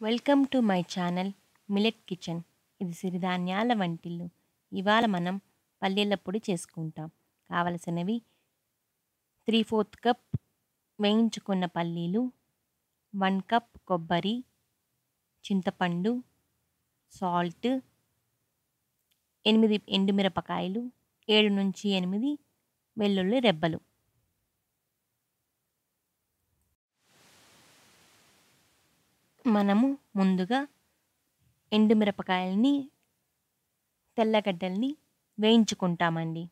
welcome to my channel millet kitchen ఇది సిరిధాన్యాల వంటిల్లు ఇవాళ మనం పల్లీల పొడి చేసుకుంటాం కావలసినవి త్రీ ఫోర్త్ కప్ వేయించుకున్న పల్లీలు వన్ కప్ కొబ్బరి చింతపండు సాల్ట్ ఎనిమిది ఎండుమిరపకాయలు ఏడు నుంచి ఎనిమిది వెల్లుల్లి రెబ్బలు మనము ముందుగా ఎండుమిరపకాయలని తెల్లగడ్డల్ని వేయించుకుంటామండి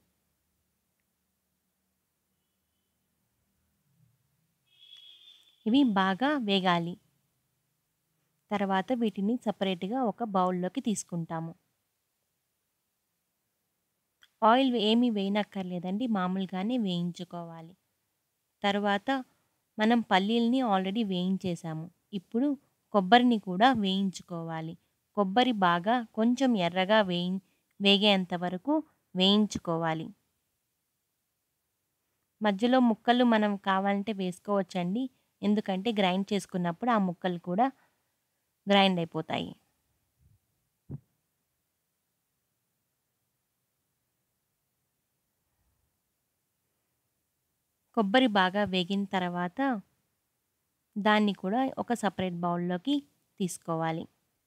ఇవి బాగా వేగాలి తర్వాత వీటిని సపరేట్గా ఒక బౌల్లోకి తీసుకుంటాము ఆయిల్ ఏమీ వేయనక్కర్లేదండి మామూలుగానే వేయించుకోవాలి తర్వాత మనం పల్లీలని ఆల్రెడీ వేయించేసాము ఇప్పుడు కొబ్బరిని కూడా వేయించుకోవాలి కొబ్బరి బాగా కొంచెం ఎర్రగా వేయి వేగేంత వరకు వేయించుకోవాలి మధ్యలో ముక్కలు మనం కావాలంటే వేసుకోవచ్చండి ఎందుకంటే గ్రైండ్ చేసుకున్నప్పుడు ఆ ముక్కలు కూడా గ్రైండ్ అయిపోతాయి కొబ్బరి బాగా వేగిన తర్వాత దాన్ని కూడా ఒక సపరేట్ బౌల్లోకి తీసుకోవాలి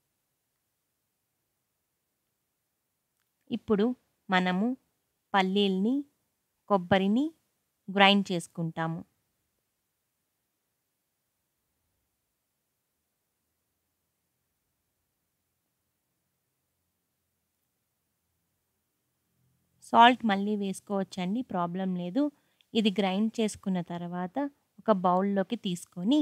ఇప్పుడు మనము పల్లీల్ని కొబ్బరిని గ్రైండ్ చేసుకుంటాము సాల్ట్ మళ్ళీ వేసుకోవచ్చండి ప్రాబ్లం లేదు ఇది గ్రైండ్ చేసుకున్న తర్వాత ఒక బౌల్లోకి తీసుకొని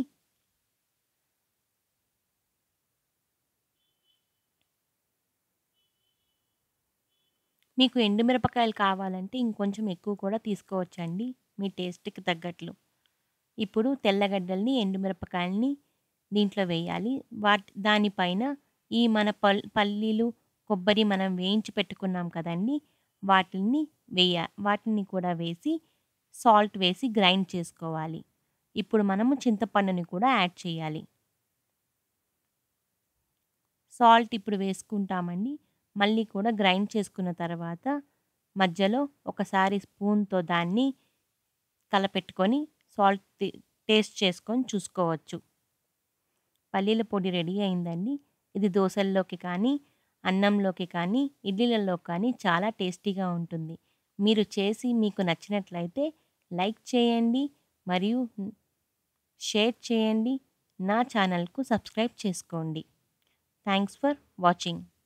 మీకు ఎండుమిరపకాయలు కావాలంటే ఇంకొంచెం ఎక్కువ కూడా తీసుకోవచ్చండి మీ టేస్ట్కి తగ్గట్లు ఇప్పుడు తెల్లగడ్డల్ని ఎండుమిరపకాయలని దీంట్లో వేయాలి వాటి దానిపైన ఈ మన పల్ పల్లీలు కొబ్బరి మనం వేయించి పెట్టుకున్నాం కదండి వాటిని వేయ వాటిని కూడా వేసి సాల్ట్ వేసి గ్రైండ్ చేసుకోవాలి ఇప్పుడు మనము చింతపండుని కూడా యాడ్ చేయాలి సాల్ట్ ఇప్పుడు వేసుకుంటామండి మళ్ళీ కూడా గ్రైండ్ చేసుకున్న తర్వాత మధ్యలో ఒకసారి స్పూన్తో దాన్ని కలపెట్టుకొని సాల్ట్ టేస్ట్ చేసుకొని చూసుకోవచ్చు పల్లీల పొడి రెడీ అయిందండి ఇది దోశల్లోకి కానీ అన్నంలోకి కానీ ఇడ్లీలలో కానీ చాలా టేస్టీగా ఉంటుంది మీరు చేసి మీకు నచ్చినట్లయితే లైక్ చేయండి మరియు షేర్ చేయండి నా ఛానల్కు సబ్స్క్రైబ్ చేసుకోండి థ్యాంక్స్ ఫర్ వాచింగ్